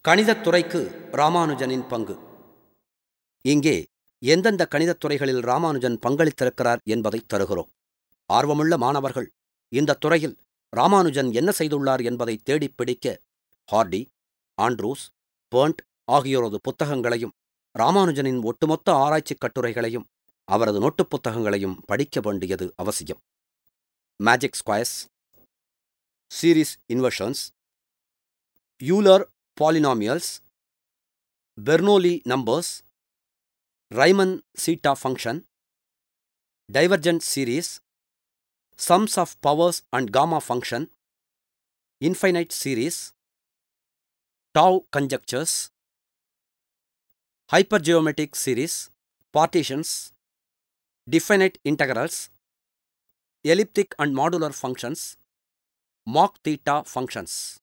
கணிதத் துறைக்கு ராமானுஜனின் பங்கு இங்கே எந்தெந்த கணிதத் துறைகளில் ராமானுஜன் பங்களித்திருக்கிறார் என்பதை தருகிறோம் ஆர்வமுள்ள மாணவர்கள் இந்த துறையில் ராமானுஜன் என்ன செய்துள்ளார் என்பதை தேடிப் பிடிக்க ஹார்டி ஆண்ட்ரூஸ் பேர்ண்ட் ஆகியோரது புத்தகங்களையும் ராமானுஜனின் ஒட்டுமொத்த ஆராய்ச்சிக் கட்டுரைகளையும் அவரது நோட்டுப் புத்தகங்களையும் படிக்க வேண்டியது அவசியம் magic squares series inversions Euler polynomials Bernoulli numbers Riemann zeta function divergent series sums of powers and gamma function, infinite series, tau conjectures, hypergeometric series, partitions, definite integrals, elliptic and modular functions, Mach theta functions.